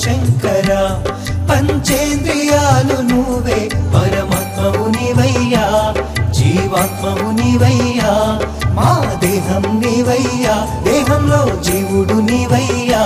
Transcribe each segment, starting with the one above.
శంకర పంచేంద్రియాలు నువ్వే పరమాత్మవు నీవయ్యా జీవాత్మవు నీవయ్యా మా దేహం నీవయ్యా దేహంలో జీవుడు నీవయ్యా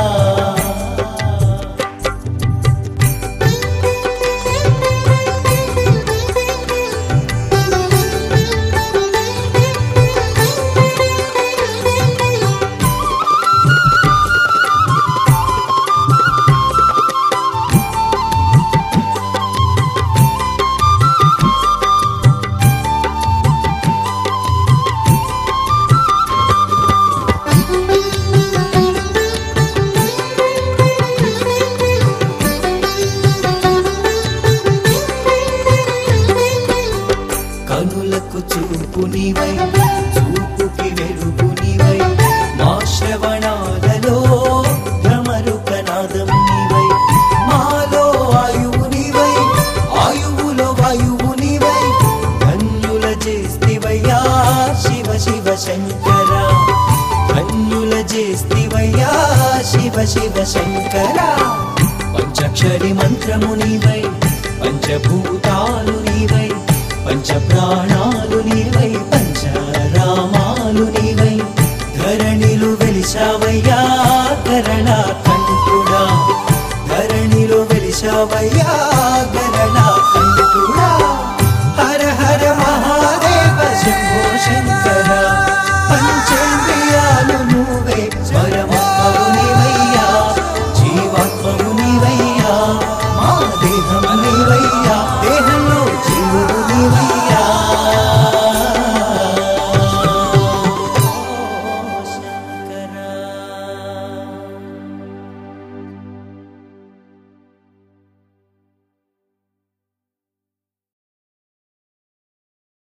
కనులకు చూపు నీవై చూపుకి వెలుగు నీవై మా శ్రవణాలలో భ్రమరుక నాదం నీవై మాలో ఆయువు నీవై ఆయువులో వాయువు నీవై ధన్యుల చేస్తివయ్యా శివ శివ శంకర ధన్యుల చేస్తివయ్యా శివ శివ శంకర పంచాక్షరి మంత్రము నీవై పంచభూతాలు నీవై పంచ ప్రాణా